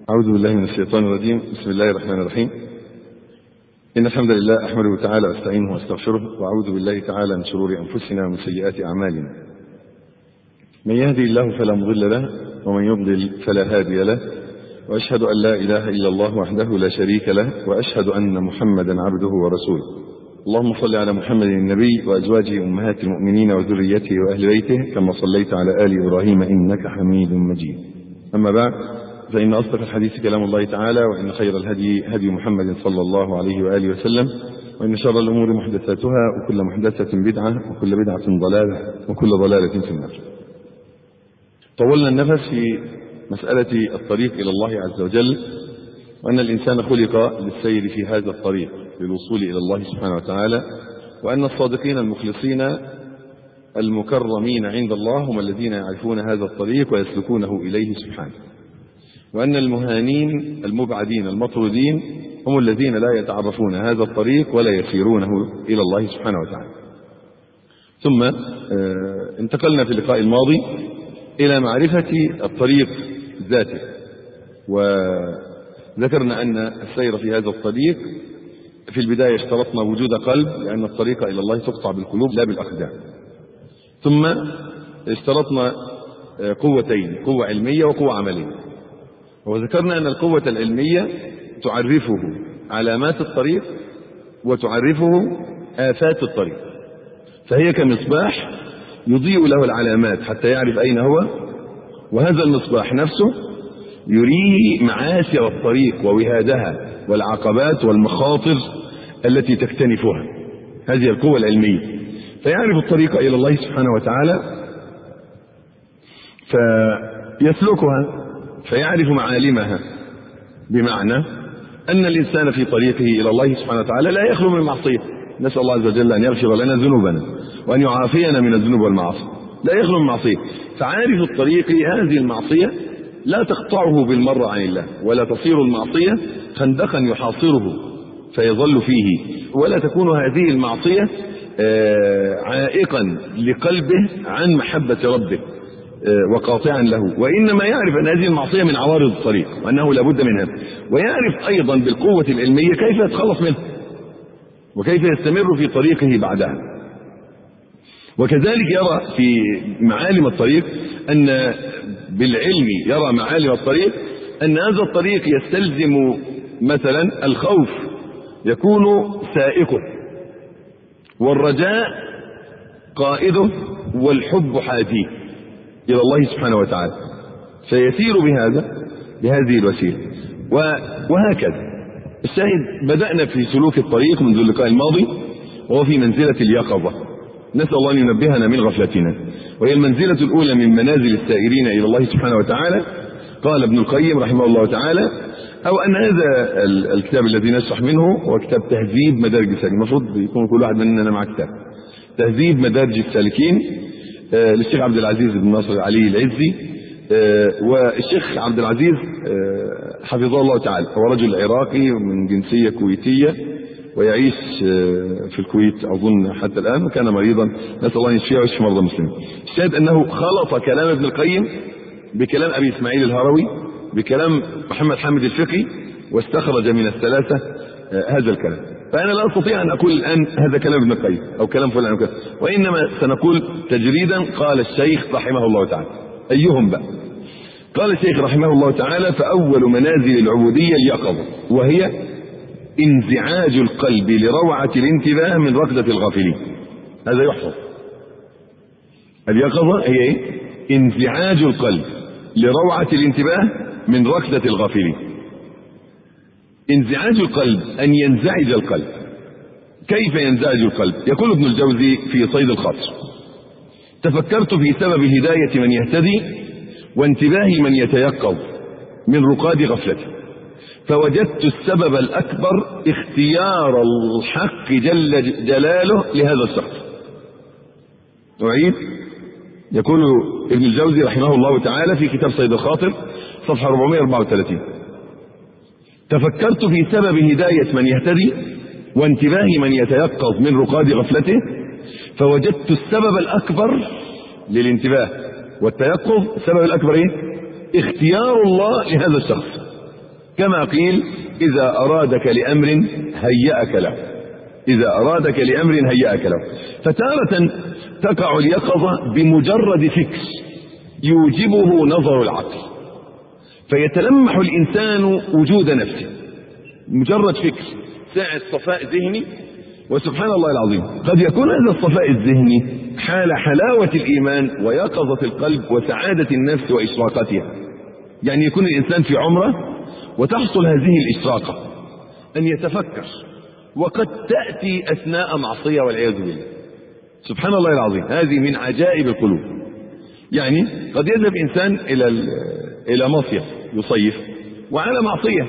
أعوذ بالله من الشيطان الرجيم بسم الله الرحمن الرحيم إن الحمد لله أحمده تعالى وأستعينه وأستغفره وأعوذ بالله تعالى من شرور أنفسنا ومن سيئات أعمالنا من يهدي الله فلا مضل له ومن يضلل فلا هادي له وأشهد أن لا إله إلا الله وحده لا شريك له وأشهد أن محمدا عبده ورسوله اللهم صل على محمد النبي وأزواجه أمهات المؤمنين وذريته وأهل بيته كما صليت على آل إبراهيم إنك حميد مجيد أما بعد فإن أصدق الحديث كلام الله تعالى وإن خير الهدي هدي محمد صلى الله عليه وآله وسلم وإن شر الأمور محدثاتها وكل محدثة بدعة وكل بدعة ضلالة وكل ضلالة في النار طولنا النفس في مسألة الطريق إلى الله عز وجل وأن الإنسان خلق للسير في هذا الطريق للوصول إلى الله سبحانه وتعالى وأن الصادقين المخلصين المكرمين عند الله هم الذين يعرفون هذا الطريق ويسلكونه إليه سبحانه وأن المهانين المبعدين المطرودين هم الذين لا يتعرفون هذا الطريق ولا يسيرونه إلى الله سبحانه وتعالى ثم انتقلنا في اللقاء الماضي إلى معرفة الطريق ذاته وذكرنا أن السير في هذا الطريق في البداية اشترطنا وجود قلب لأن الطريق إلى الله تقطع بالقلوب لا بالأقدام ثم اشترطنا قوتين قوة علمية وقوة عملية وذكرنا أن القوة العلمية تعرفه علامات الطريق وتعرفه آفات الطريق فهي كمصباح يضيء له العلامات حتى يعرف أين هو وهذا المصباح نفسه يريه معاسر الطريق ووهادها والعقبات والمخاطر التي تكتنفها هذه القوة العلمية فيعرف الطريق إلى الله سبحانه وتعالى فيسلكها فيعرف معالمها بمعنى أن الإنسان في طريقه إلى الله سبحانه وتعالى لا يخلو من معصية نسأل الله عز وجل أن يغفر لنا ذنوبنا وأن يعافينا من الذنوب والمعاصي لا يخلو من معصية فعارف الطريق هذه المعصية لا تقطعه بالمرة عن الله ولا تصير المعصية خندقا يحاصره فيظل فيه ولا تكون هذه المعصية عائقا لقلبه عن محبة ربه وقاطعا له وإنما يعرف أن هذه المعصية من عوارض الطريق وأنه لابد منها ويعرف أيضا بالقوة العلمية كيف يتخلص منها وكيف يستمر في طريقه بعدها وكذلك يرى في معالم الطريق أن بالعلم يرى معالم الطريق أن هذا الطريق يستلزم مثلا الخوف يكون سائقه والرجاء قائده والحب حاديه إلى الله سبحانه وتعالى فيسير بهذا بهذه الوسيلة وهكذا الشاهد بدأنا في سلوك الطريق منذ اللقاء الماضي وهو في منزلة اليقظة نسأل الله أن ينبهنا من غفلتنا وهي المنزلة الأولى من منازل السائرين إلى الله سبحانه وتعالى قال ابن القيم رحمه الله تعالى أو أن هذا الكتاب الذي نشرح منه هو كتاب تهذيب مدارج السالكين المفروض يكون كل واحد مننا مع كتاب تهذيب مدارج السالكين للشيخ عبد العزيز بن ناصر علي العزي والشيخ عبد العزيز حفظه الله تعالى هو رجل عراقي من جنسية كويتية ويعيش في الكويت أظن حتى الآن وكان مريضا نسأل الله أن يشفيه ويشفي مرضى المسلمين الشاهد أنه خلط كلام ابن القيم بكلام أبي إسماعيل الهروي بكلام محمد حامد الفقي واستخرج من الثلاثة هذا الكلام فأنا لا أستطيع أن أقول الآن هذا كلام ابن القيم أو كلام فلان وكذا وإنما سنقول تجريدا قال الشيخ رحمه الله تعالى أيهم بقى قال الشيخ رحمه الله تعالى فأول منازل العبودية اليقظة وهي انزعاج القلب لروعة الانتباه من ركضة الغافلين هذا يحفظ اليقظة هي ايه انزعاج القلب لروعة الانتباه من ركضة الغافلين انزعاج القلب أن ينزعج القلب كيف ينزعج القلب يقول ابن الجوزي في صيد الخاطر تفكرت في سبب هداية من يهتدي وانتباه من يتيقظ من رقاد غفلته فوجدت السبب الأكبر اختيار الحق جل جلاله لهذا الشخص أعيد يقول ابن الجوزي رحمه الله تعالى في كتاب صيد الخاطر صفحة 434 تفكرت في سبب هداية من يهتدي وانتباه من يتيقظ من رقاد غفلته فوجدت السبب الأكبر للانتباه والتيقظ السبب الأكبر إيه؟ اختيار الله لهذا الشخص كما قيل إذا أرادك لأمر هيأك له إذا أرادك لأمر هيأك له فتارة تقع اليقظة بمجرد فكر يوجبه نظر العقل فيتلمح الإنسان وجود نفسه مجرد فكر ساعة صفاء ذهني وسبحان الله العظيم قد يكون هذا الصفاء الذهني حال حلاوة الإيمان ويقظة القلب وسعادة النفس وإشراقتها يعني يكون الإنسان في عمره وتحصل هذه الإشراقة أن يتفكر وقد تأتي أثناء معصية والعياذ بالله سبحان الله العظيم هذه من عجائب القلوب يعني قد يذهب إنسان إلى إلى مصيف يصيف وعلى معصية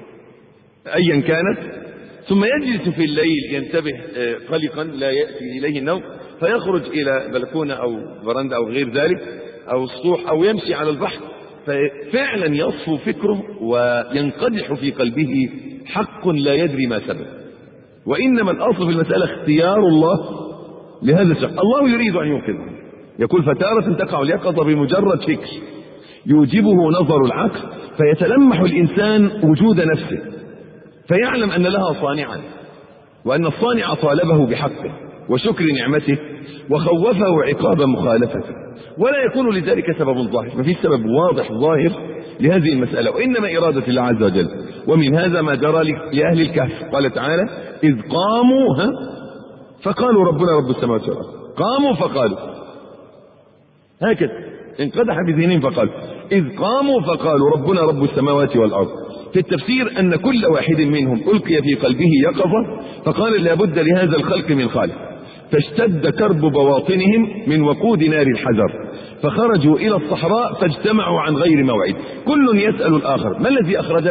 أيا كانت ثم يجلس في الليل ينتبه قلقا لا يأتي إليه النوم فيخرج إلى بلكونة أو برندة أو غير ذلك أو السطوح أو يمشي على البحر ففعلا يصفو فكره وينقدح في قلبه حق لا يدري ما سبب وإنما الأصل في المسألة اختيار الله لهذا الشخص الله يريد أن يوقظه يقول فتارة تقع اليقظة بمجرد فكر يوجبه نظر العقل فيتلمح الإنسان وجود نفسه فيعلم أن لها صانعا وأن الصانع طالبه بحقه وشكر نعمته وخوفه عقاب مخالفته ولا يكون لذلك سبب ظاهر ما فيش سبب واضح ظاهر لهذه المسألة وإنما إرادة الله عز وجل ومن هذا ما جرى لأهل الكهف قال تعالى إذ قاموا ها فقالوا ربنا رب السماوات والأرض قاموا فقالوا هكذا انقدح بذهنهم فقالوا إذ قاموا فقالوا ربنا رب السماوات والأرض في التفسير أن كل واحد منهم ألقي في قلبه يقظة فقال لابد لهذا الخلق من خالق فاشتد كرب بواطنهم من وقود نار الحجر فخرجوا إلى الصحراء فاجتمعوا عن غير موعد كل يسأل الآخر ما الذي أخرجك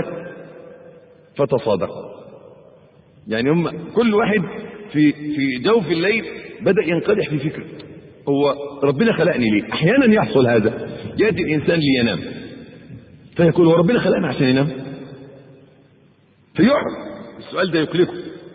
فتصادق يعني هم كل واحد في في جوف الليل بدأ ينقدح في فكره هو ربنا خلقني ليه أحيانا يحصل هذا يأتي الإنسان لينام فيقول هو ربنا خلقنا عشان ينام فيقعد السؤال ده يقلقه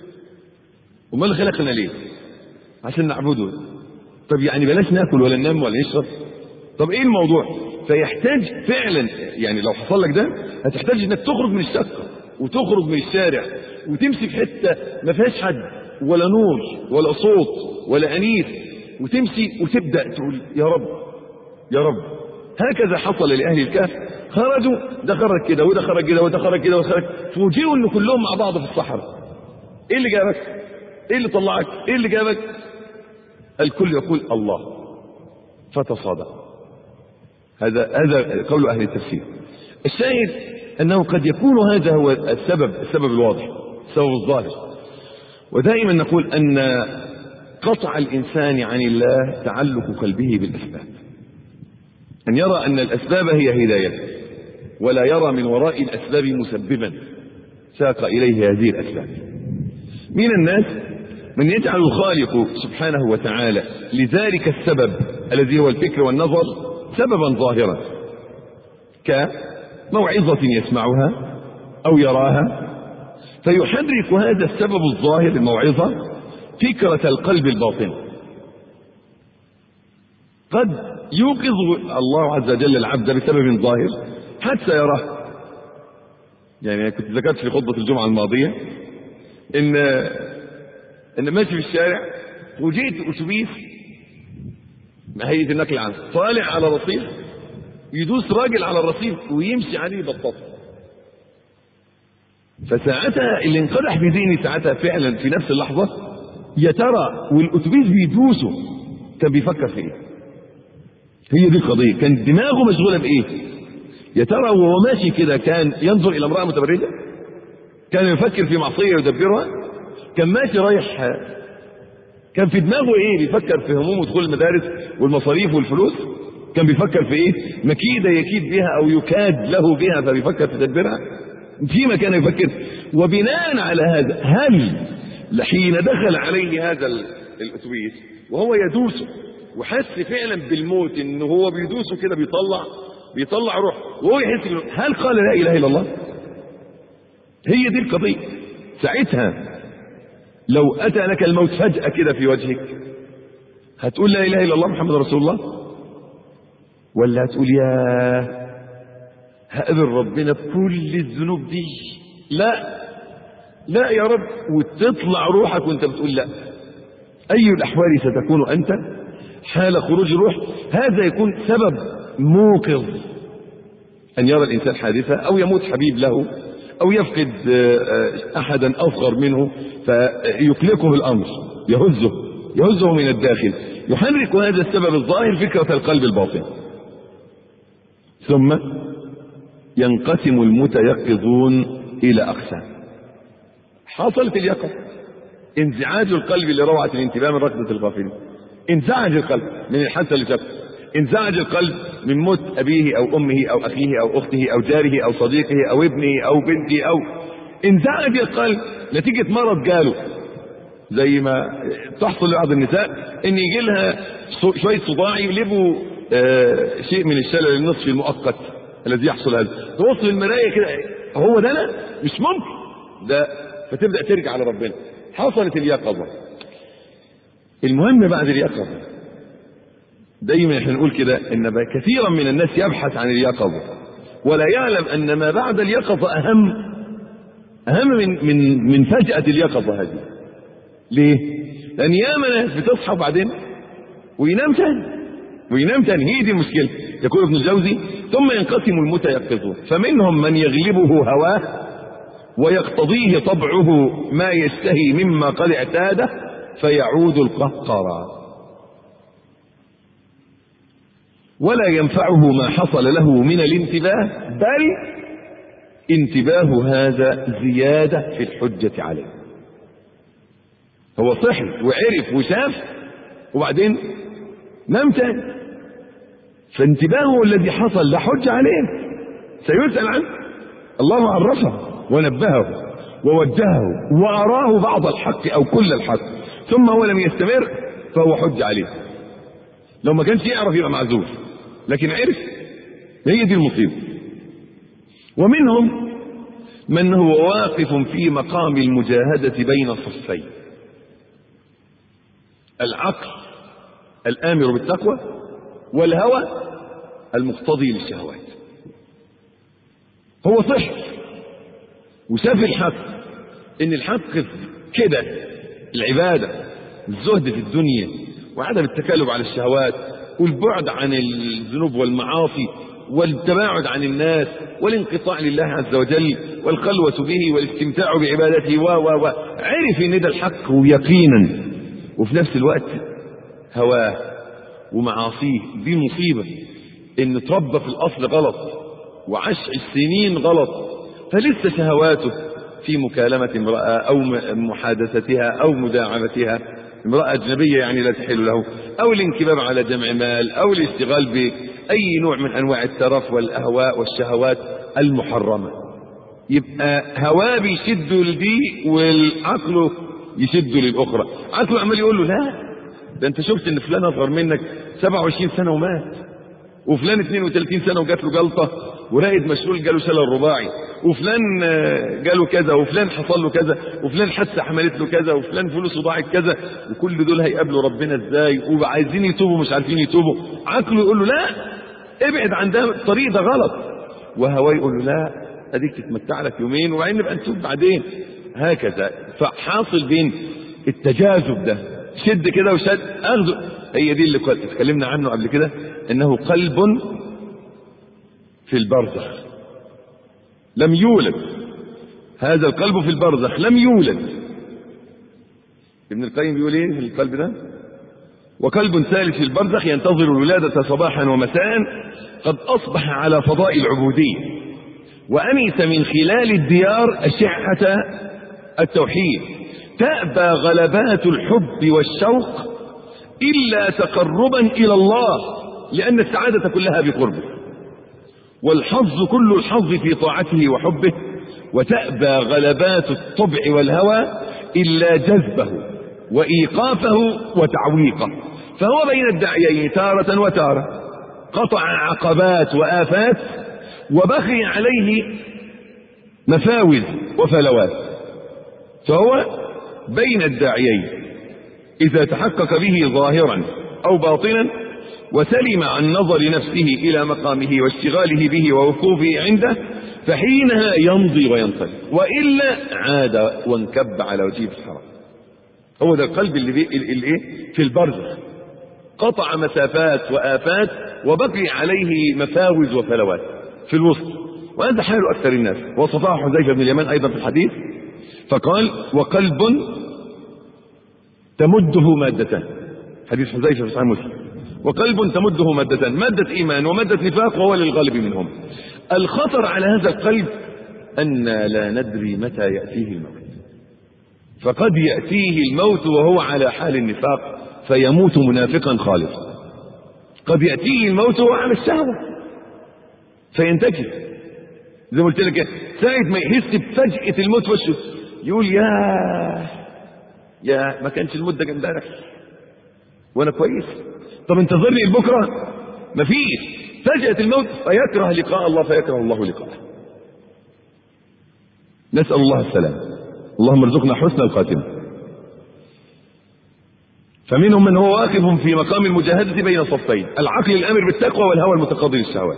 امال خلقنا ليه عشان نعبده طب يعني بلاش ناكل ولا ننام ولا نشرب طب ايه الموضوع فيحتاج فعلا يعني لو حصل لك ده هتحتاج انك تخرج من الشقه وتخرج من الشارع وتمسك حته ما فيهاش حد ولا نور ولا صوت ولا انيس وتمشي وتبدا تقول يا رب يا رب هكذا حصل لاهل الكهف خرجوا ده خرج كده وده خرج كده وده خرج كده وده خرج فوجئوا ان كلهم مع بعض في الصحراء ايه اللي جابك ايه اللي طلعك ايه اللي جابك الكل يقول الله فتصادق هذا هذا قول اهل التفسير الشاهد انه قد يكون هذا هو السبب السبب الواضح السبب الظاهر ودائما نقول ان قطع الانسان عن الله تعلق قلبه بالاسباب ان يرى ان الاسباب هي هدايته ولا يرى من وراء الاسباب مسببا ساق اليه هذه الاسباب من الناس من يجعل الخالق سبحانه وتعالى لذلك السبب الذي هو الفكر والنظر سببا ظاهرا كموعظة يسمعها أو يراها فيحرك هذا السبب الظاهر الموعظة فكرة القلب الباطن قد يوقظ الله عز وجل العبد بسبب ظاهر حتى يراه يعني كنت ذكرت في خطبة الجمعة الماضية إن إن ماشي في الشارع وجيت أتوبيس مع هيئة النقل العام طالع على رصيف يدوس راجل على الرصيف ويمشي عليه بطاطا فساعتها اللي انقدح في ذهني ساعتها فعلا في نفس اللحظة يا ترى والأتوبيس بيدوسه كان بيفكر في ايه؟ هي دي القضية كان دماغه مشغولة بإيه؟ يا ترى وهو ماشي كده كان ينظر إلى امرأة متبرجة؟ كان يفكر في معصية يدبرها؟ كان ماشي رايح كان في دماغه ايه بيفكر في هموم دخول المدارس والمصاريف والفلوس كان بيفكر في ايه مكيدة يكيد بها او يكاد له بها فبيفكر في تدبيرها فيما كان يفكر وبناء على هذا هل حين دخل عليه هذا الاتوبيس وهو يدوسه وحس فعلا بالموت ان هو بيدوسه كده بيطلع بيطلع روح وهو يحس هل قال لا اله الا الله هي دي القضيه ساعتها لو أتى لك الموت فجأة كده في وجهك هتقول لا إله إلا الله محمد رسول الله ولا هتقول يا هقابل ربنا بكل الذنوب دي لا لا يا رب وتطلع روحك وانت بتقول لا أي الأحوال ستكون أنت حال خروج الروح هذا يكون سبب موقظ أن يرى الإنسان حادثة أو يموت حبيب له أو يفقد أحدا أصغر منه فيقلقه الأمر يهزه يهزه من الداخل يحرك هذا السبب الظاهر فكرة القلب الباطن ثم ينقسم المتيقظون إلى أقسام حصلت اليقظة انزعاج القلب لروعة الانتباه من ركضة الغافلين انزعج القلب من الحادثة اللي شافها انزعج القلب من موت أبيه أو أمه أو أخيه أو أخته أو جاره أو صديقه أو ابنه أو بنته أو انزعج القلب نتيجة مرض جاله زي ما تحصل لبعض النساء ان يجي لها شوية صداع يقلبوا آه شيء من الشلل النصفي المؤقت الذي يحصل هذا توصل المراية كده هو ده انا مش ممكن ده فتبدأ ترجع لربنا حصلت اليقظة المهم بعد اليقظة دايما احنا نقول كده ان كثيرا من الناس يبحث عن اليقظة ولا يعلم ان ما بعد اليقظة اهم اهم من من من فجأة اليقظة هذه ليه؟ لان ياما ناس بتصحى بعدين وينام تاني وينام تاني هي دي المشكلة يقول ابن الجوزي ثم ينقسم المتيقظون فمنهم من يغلبه هواه ويقتضيه طبعه ما يشتهي مما قد اعتاده فيعود القهقرى ولا ينفعه ما حصل له من الانتباه بل انتباه هذا زيادة في الحجة عليه هو صحي وعرف وشاف وبعدين نام تاني فانتباهه الذي حصل لا حجة عليه سيسأل عنه الله عرفه ونبهه ووجهه وأراه بعض الحق أو كل الحق ثم هو لم يستمر فهو حج عليه لو ما كانش يعرف يبقى معذور لكن عرف هي دي المصيبة ومنهم من هو واقف في مقام المجاهدة بين الصفين العقل الآمر بالتقوى والهوى المقتضي للشهوات هو صح وشاف الحق ان الحق كده العبادة الزهد في الدنيا وعدم التكالب على الشهوات والبعد عن الذنوب والمعاصي والتباعد عن الناس والانقطاع لله عز وجل والخلوة به والاستمتاع بعبادته و و و عرف ان ده الحق يقينا وفي نفس الوقت هواه ومعاصيه دي مصيبة ان تربى في الاصل غلط وعاش السنين غلط فلسه شهواته في مكالمة امرأة أو محادثتها أو مداعبتها امرأة أجنبية يعني لا تحل له أو الانكباب على جمع مال أو الاشتغال بأي نوع من أنواع الترف والأهواء والشهوات المحرمة يبقى هواه بيشد لدي والعقل يشد للأخرى عقله عمال يقول له لا ده أنت شفت إن فلان أصغر منك 27 سنة ومات وفلان 32 سنة وجات له جلطة ورائد مشلول جاله شلل رباعي وفلان جاله كذا وفلان حصل له كذا وفلان حادثه حملت له كذا وفلان فلوسه ضاعت كذا وكل دول هيقابلوا ربنا ازاي وعايزين يتوبوا مش عارفين يتوبوا عقله يقول له لا ابعد عن ده الطريق ده غلط وهواه يقول له لا اديك تتمتع لك يومين وبعدين نبقى نتوب بعدين هكذا فحاصل بين التجاذب ده شد كده وشد اخذ هي دي اللي اتكلمنا عنه قبل كده انه قلب في البرزخ لم يولد هذا القلب في البرزخ لم يولد ابن القيم بيقول ايه في القلب ده وقلب ثالث في البرزخ ينتظر الولادة صباحا ومساء قد أصبح على فضاء العبودية وأنس من خلال الديار أشعة التوحيد تأبى غلبات الحب والشوق إلا تقربا إلى الله لأن السعادة كلها بقربه والحظ كل الحظ في طاعته وحبه وتأبى غلبات الطبع والهوى إلا جذبه وإيقافه وتعويقه فهو بين الداعيين تارة وتارة قطع عقبات وآفات وبخي عليه مفاوز وفلوات فهو بين الداعيين إذا تحقق به ظاهرا أو باطنا وسلم عن نظر نفسه إلى مقامه واشتغاله به ووقوفه عنده فحينها يمضي وينطلق وإلا عاد وانكب على وجهه في الحرام هو ده القلب اللي, بي... اللي ايه في البرزخ قطع مسافات وآفات وبقي عليه مفاوز وفلوات في الوسط وهذا حال أكثر الناس وصفاه حذيفة بن اليمان أيضا في الحديث فقال وقلب تمده مادتان حديث حذيفة في صحيح مسلم وقلب تمده مادتان مادة إيمان ومادة نفاق وهو للغالب منهم الخطر على هذا القلب أن لا ندري متى يأتيه الموت فقد يأتيه الموت وهو على حال النفاق فيموت منافقا خالصا قد يأتيه الموت وهو على الشهوة فينتكس زي ما قلت لك ساعة ما يحس بفجأة الموت وشه يقول يا يا ما كانش الموت ده امبارح وانا كويس طب انتظرني لبكره مفيش فجأة الموت فيكره لقاء الله فيكره الله لقاءه نسأل الله السلام اللهم ارزقنا حسن الخاتمة فمنهم من هو واقف في مقام المجاهدة بين صفين العقل الأمر بالتقوى والهوى المتقاضي للشهوات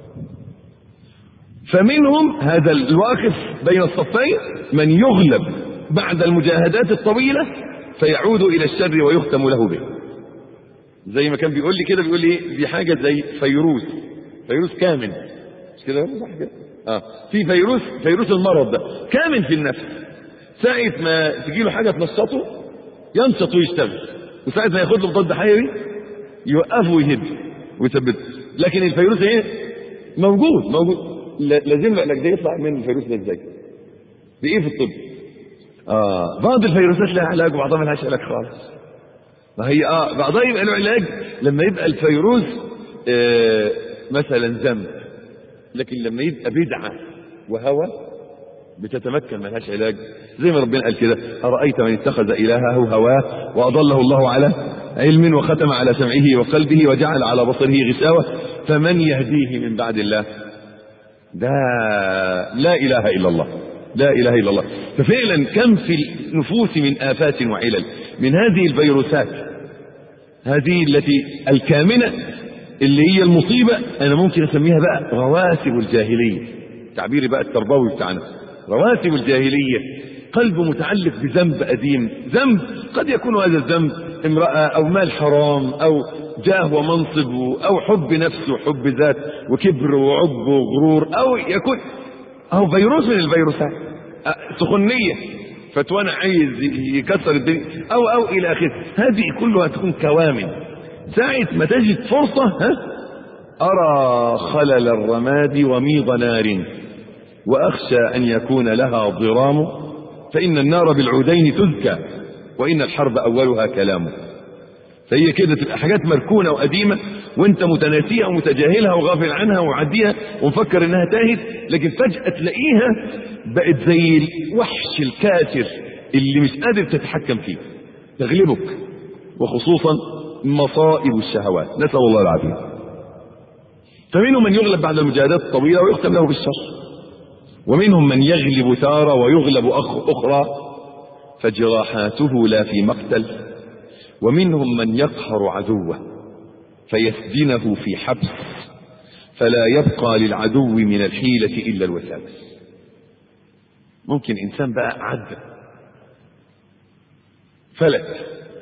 فمنهم هذا الواقف بين الصفين من يغلب بعد المجاهدات الطويلة فيعود إلى الشر ويختم له به زي ما كان بيقول لي كده بيقول لي دي حاجة زي فيروس فيروس كامن مش كده صح كده اه في فيروس فيروس المرض ده كامن في النفس ساعة ما تجي له حاجة تنشطه ينشط ويشتغل وساعة ما ياخد له ضد حيوي يوقفه ويهد ويثبته لكن الفيروس ايه موجود موجود لازم له علاج ده يطلع من الفيروس ده ازاي بايه في الطب اه بعض الفيروسات لها علاج وبعضها ملهاش علاج خالص ما هي اه بعضها يبقى له علاج لما يبقى الفيروس آه مثلا ذنب لكن لما يبقى بدعه وهوى بتتمكن ملهاش علاج زي ما ربنا قال كده أرأيت من اتخذ إلهه هواه وأضله الله على علم وختم على سمعه وقلبه وجعل على بصره غشاوة فمن يهديه من بعد الله ده لا إله إلا الله لا إله إلا الله ففعلا كم في النفوس من آفات وعلل من هذه الفيروسات هذه التي الكامنة اللي هي المصيبة أنا ممكن أسميها بقى رواسب الجاهلية تعبيري بقى التربوي بتاعنا رواسب الجاهلية قلب متعلق بذنب قديم ذنب قد يكون هذا الذنب امرأة أو مال حرام أو جاه ومنصب أو حب نفس وحب ذات وكبر وعب وغرور أو يكون أو فيروس من الفيروسات سخنية فتوانا عايز يكسر الدنيا أو أو إلى آخره هذه كلها تكون كوامن ساعة ما تجد فرصة ها أرى خلل الرماد وميض نار وأخشى أن يكون لها ضرام فإن النار بالعودين تزكى وإن الحرب أولها كلام فهي كده تبقى حاجات مركونة وقديمة وانت متناسيها ومتجاهلها وغافل عنها ومعديها ومفكر انها تاهت لكن فجأة تلاقيها بقت زي الوحش الكاسر اللي مش قادر تتحكم فيه تغلبك وخصوصا مصائب الشهوات نسأل الله العافية فمنهم من يغلب بعد المجاهدات الطويلة ويختم له بالشر ومنهم من يغلب تارة ويغلب أخ أخرى فجراحاته لا في مقتل ومنهم من يقهر عدوه فيسجنه في حبس فلا يبقى للعدو من الحيلة إلا الوساوس ممكن إنسان بقى عدى فلت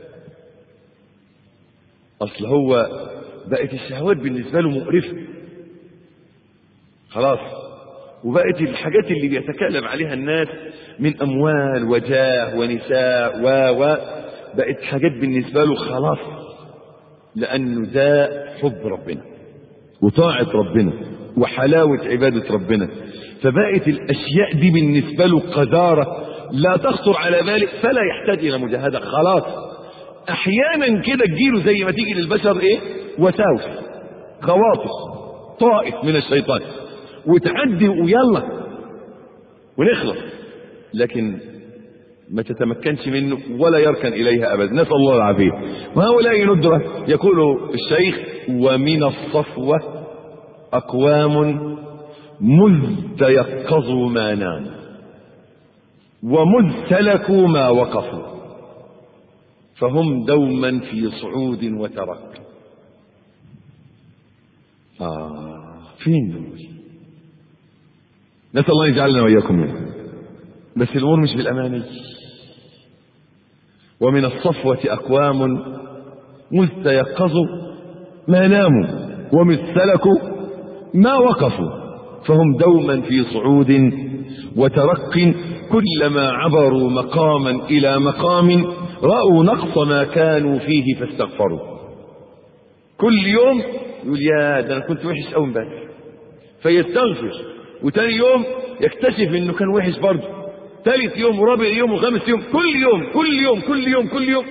أصل هو بقت الشهوات بالنسبة له مقرفة خلاص وبقت الحاجات اللي بيتكلم عليها الناس من أموال وجاه ونساء و و بقت حاجات بالنسبة له خلاص لأنه ده حب ربنا وطاعة ربنا وحلاوة عبادة ربنا فبقت الأشياء دي بالنسبة له قذارة لا تخطر على باله فلا يحتاج إلى مجاهدة خلاص أحيانا كده تجيله زي ما تيجي للبشر إيه وساوس خواطر طائف من الشيطان وتعدي ويلا ونخلص لكن ما تتمكنش منه ولا يركن إليها أبدا نسأل الله العافية وهؤلاء ندرة يقول الشيخ ومن الصفوة أقوام مذ تيقظوا ما ناموا ومذ سلكوا ما وقفوا فهم دوما في صعود وترك آه فين دول نسأل الله يجعلنا وإياكم منهم بس الأمور مش بالأماني ومن الصفوة أقوام مذ تيقظوا ما ناموا ومذ سلكوا ما وقفوا فهم دوما في صعود وترق كلما عبروا مقاما إلى مقام رأوا نقص ما كانوا فيه فاستغفروا كل يوم يقول يا ده أنا كنت وحش أوي امبارح فيستغفر وتاني يوم يكتشف انه كان وحش برضه ثالث يوم ورابع يوم وخامس يوم كل يوم كل يوم كل يوم كل يوم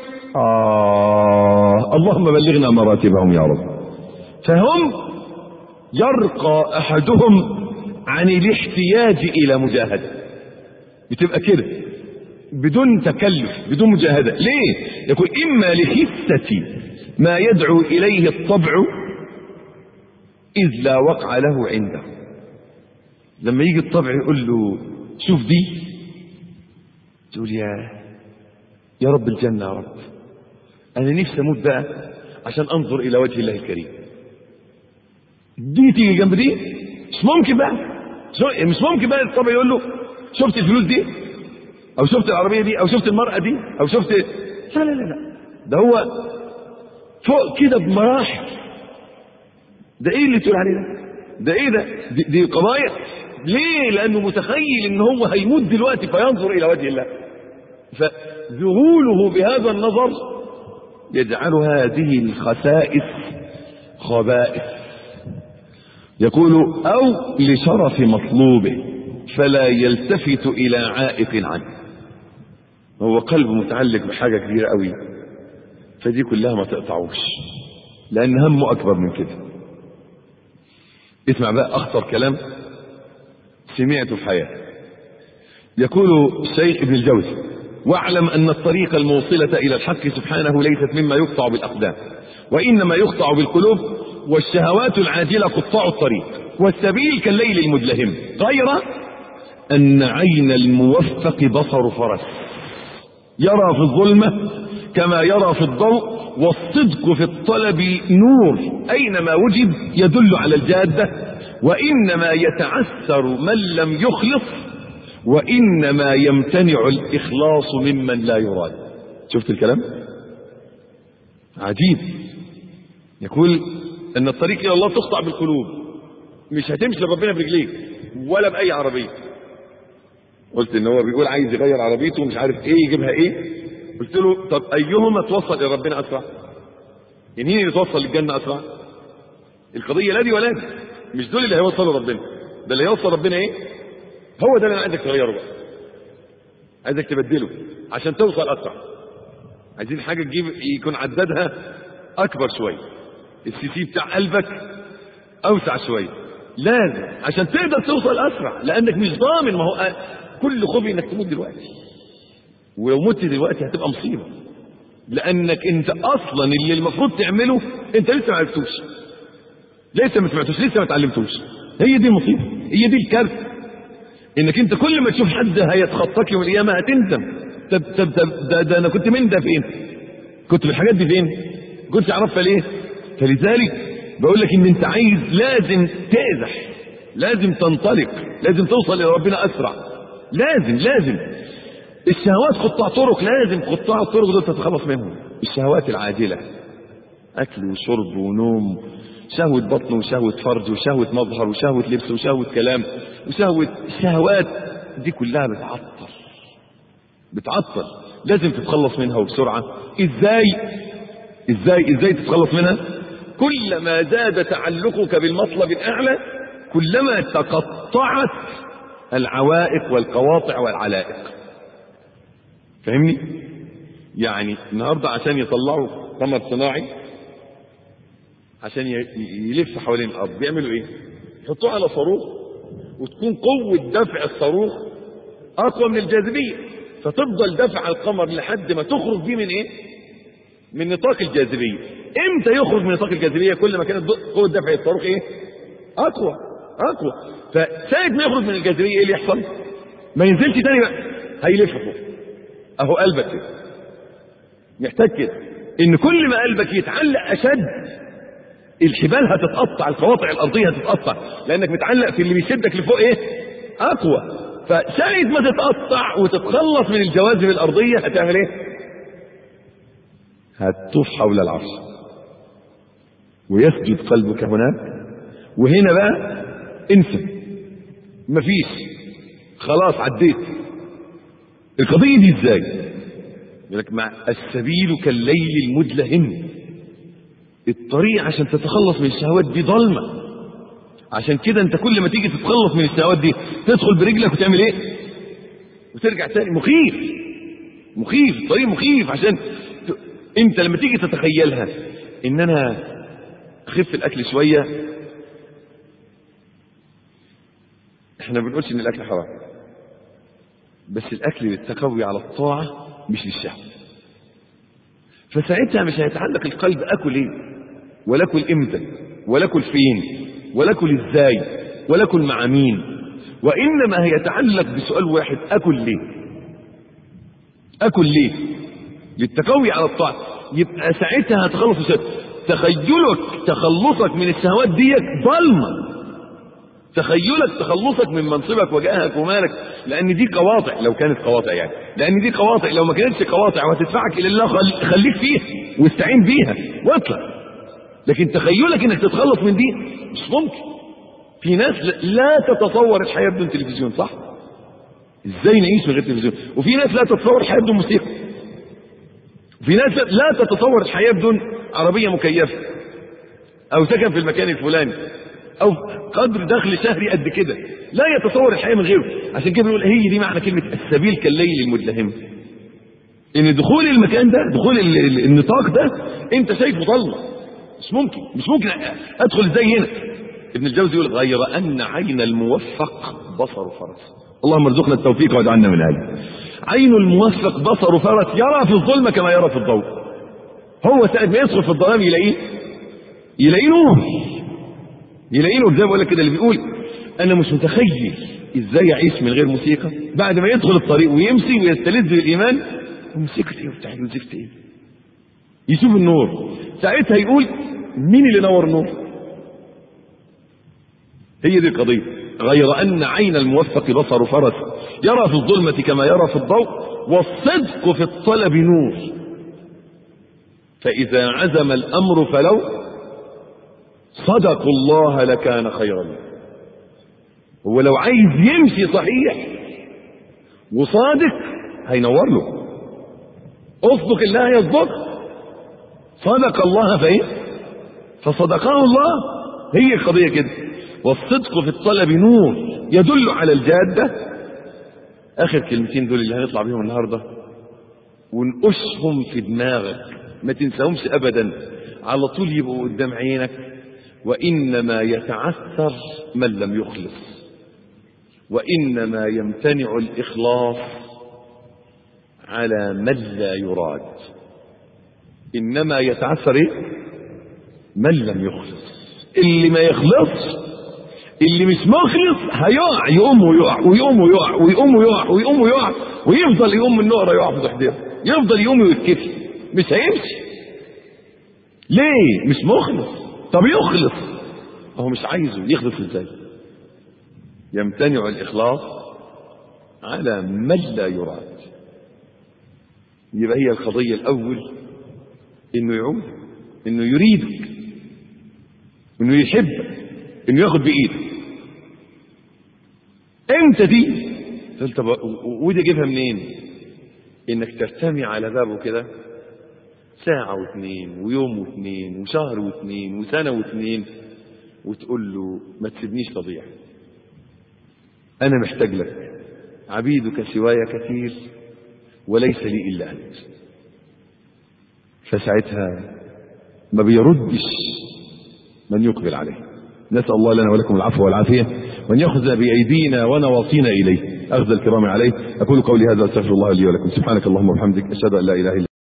آه اللهم بلغنا مراتبهم يا رب فهم يرقى أحدهم عن الاحتياج إلى مجاهدة بتبقى كده بدون تكلف بدون مجاهدة ليه يقول إما لخسة ما يدعو إليه الطبع إذ لا وقع له عنده لما يجي الطبع يقول له شوف دي تقول يا يا رب الجنة يا رب أنا نفسي أموت بقى عشان أنظر إلى وجه الله الكريم دي تيجي جنب دي مش ممكن بقى مش ممكن بقى الطبع يقول له شفت الفلوس دي أو شفت العربية دي أو شفت المرأة دي أو شفت لا لا لا لا ده هو فوق كده بمراحل ده ايه اللي تقول عليه ده ده ايه ده دي, دي قضايا ليه لانه متخيل ان هو هيموت دلوقتي فينظر الى وجه الله فذهوله بهذا النظر يجعل هذه الخسائس خبائث يقول او لشرف مطلوبه فلا يلتفت الى عائق عنه هو قلبه متعلق بحاجه كبيره قوي فدي كلها ما تقطعوش لان همه اكبر من كده اسمع بقى اخطر كلام سمعته في حياتي يقول الشيخ ابن الجوزي واعلم ان الطريق الموصلة الى الحق سبحانه ليست مما يقطع بالاقدام وانما يقطع بالقلوب والشهوات العاجلة قطاع الطريق والسبيل كالليل المدلهم غير ان عين الموفق بصر فرس يرى في الظلمة كما يرى في الضوء والصدق في الطلب نور أينما وجد يدل على الجادة وإنما يتعثر من لم يخلص وإنما يمتنع الإخلاص ممن لا يراد شفت الكلام عجيب يقول أن الطريق إلى الله تقطع بالقلوب مش هتمشي لربنا برجليك ولا بأي عربية قلت ان هو بيقول عايز يغير عربيته ومش عارف ايه يجيبها ايه قلت له طب ايهما توصل الى ربنا اسرع يعني مين اللي توصل للجنه اسرع القضيه لا دي ولا دي مش دول اللي هيوصلوا ربنا ده اللي هيوصل ربنا ايه هو ده اللي انا عايزك تغيره بقى عايزك تبدله عشان توصل اسرع عايزين حاجه تجيب يكون عدادها اكبر شويه السي سي بتاع قلبك اوسع شويه لازم عشان تقدر توصل اسرع لانك مش ضامن ما هو كل خوفي انك تموت دلوقتي ولو مت دلوقتي هتبقى مصيبه لانك انت اصلا اللي المفروض تعمله انت لسه ما عرفتوش لسه ما سمعتوش لسه ما اتعلمتوش هي دي المصيبه هي دي الكارثه انك انت كل ما تشوف حد هيتخطاك يوم القيامه هتندم طب طب طب ده, ده انا كنت من ده فين كنت في الحاجات دي فين كنت اعرفها ليه فلذلك بقول لك ان انت عايز لازم تأزح لازم تنطلق لازم توصل الى ربنا اسرع لازم لازم الشهوات قطاع طرق لازم قطاع الطرق دول تتخلص منهم الشهوات العاجلة أكل وشرب ونوم شهوة بطن وشهوة فرج وشهوة مظهر وشهوة لبس وشهوة كلام وشهوة شهوات دي كلها بتعطل بتعطل لازم تتخلص منها وبسرعة ازاي ازاي ازاي تتخلص منها كلما زاد تعلقك بالمطلب الأعلى كلما تقطعت العوائق والقواطع والعلائق فاهمني يعني النهاردة عشان يطلعوا قمر صناعي عشان يلف حوالين الأرض بيعملوا ايه يحطوه على صاروخ وتكون قوة دفع الصاروخ أقوى من الجاذبية فتفضل دفع القمر لحد ما تخرج بيه من ايه من نطاق الجاذبية امتى يخرج من نطاق الجاذبية كل ما كانت قوة دفع الصاروخ ايه اقوى اقوى فساعة ما يخرج من الجاذبية ايه اللي يحصل ما ينزلش تاني بقى هيلف فوق اهو قلبك كده محتاج كده ان كل ما قلبك يتعلق اشد الحبال هتتقطع القواطع الارضيه هتتقطع لانك متعلق في اللي بيشدك لفوق ايه اقوى فساعة ما تتقطع وتتخلص من الجواذب الارضيه هتعمل ايه هتطوف حول العرش ويسجد قلبك هناك وهنا بقى انسى مفيش خلاص عديت القضية دي ازاي يقول لك مع السبيل كالليل المدلهم الطريق عشان تتخلص من الشهوات دي ضلمة عشان كده انت كل ما تيجي تتخلص من الشهوات دي تدخل برجلك وتعمل ايه وترجع تاني مخيف مخيف الطريق مخيف عشان ت... انت لما تيجي تتخيلها ان انا اخف الاكل شويه احنا ما بنقولش ان الاكل حرام بس الاكل للتقوي على الطاعه مش للشهوه فساعتها مش هيتعلق القلب اكل ايه ولا اكل امتى ولا اكل فين ولا اكل ازاي ولا اكل مع مين وانما هيتعلق بسؤال واحد اكل ليه اكل ليه للتقوي على الطاعه يبقى ساعتها هتخلص الشهوات تخيلك تخلصك من الشهوات ديت ضلمه تخيلك تخلصك من منصبك وجاهك ومالك لان دي قواطع لو كانت قواطع يعني لان دي قواطع لو ما كانتش قواطع وهتدفعك الى الله خل... خليك فيها واستعين بيها واطلع لكن تخيلك انك تتخلص من دي مش ممكن في ناس لا تتصور الحياه بدون تلفزيون صح ازاي نعيش من غير تلفزيون وفي ناس لا تتصور الحياه بدون موسيقى وفي ناس لا تتصور الحياه بدون عربيه مكيفه او سكن في المكان الفلاني او قدر دخل شهري قد كده لا يتصور الحياه من غيره عشان كده بنقول هي دي معنى كلمه السبيل كالليل المدلهم ان دخول المكان ده دخول النطاق ده انت شايفه ضلمه مش ممكن مش ممكن ادخل ازاي هنا ابن الجوزي يقول غير ان عين الموفق بصر فرس اللهم ارزقنا التوفيق واجعلنا من اهله عين الموفق بصر فرس يرى في الظلمه كما يرى في الضوء هو ساعه ما يدخل في الظلام يلاقيه يلاقيه نور يلاقيه نور زي ما بقول لك كده اللي بيقول انا مش متخيل ازاي اعيش من غير موسيقى بعد ما يدخل الطريق ويمشي ويستلذ بالايمان موسيقى ايه وبتاع وزفت ايه يشوف النور ساعتها يقول مين اللي نور النور هي دي القضيه غير ان عين الموفق بصر فرس يرى في الظلمه كما يرى في الضوء والصدق في الطلب نور فاذا عزم الامر فلو صدقوا الله لكان خيرا له هو لو عايز يمشي صحيح وصادق هينور له اصدق الله يصدق صدق الله فايه فصدقه الله هي القضيه كده والصدق في الطلب نور يدل على الجاده اخر كلمتين دول اللي هنطلع بيهم النهارده ونقشهم في دماغك ما تنساهمش ابدا على طول يبقوا قدام عينك وإنما يتعثر من لم يخلص وإنما يمتنع الإخلاص على من لا يراد إنما يتعثر إيه؟ من لم يخلص اللي ما يخلص اللي مش مخلص هيقع يقوم ويقع ويقوم ويقع ويقوم ويقع ويقوم ويقع ويفضل يقوم من نقرة يقع في تحديره يفضل يقوم ويتكفي مش هيمشي ليه مش مخلص طب يخلص هو مش عايزه يخلص ازاي يمتنع الاخلاص على من لا يراد يبقى هي القضية الأول إنه يعود إنه يريدك إنه يحبك إنه ياخد بإيدك أنت دي قلت طب ودي أجيبها منين؟ إنك ترتمي على بابه كده ساعة واثنين ويوم واثنين وشهر واثنين وسنة واثنين وتقول له ما تسيبنيش تضيع أنا محتاج لك عبيدك سواي كثير وليس لي إلا أنت فساعتها ما بيردش من يقبل عليه نسأل الله لنا ولكم العفو والعافية وأن يأخذ بأيدينا ونواصينا إليه أخذ الكرام عليه أقول قولي هذا أستغفر الله لي ولكم سبحانك اللهم وبحمدك أشهد أن لا إله إلا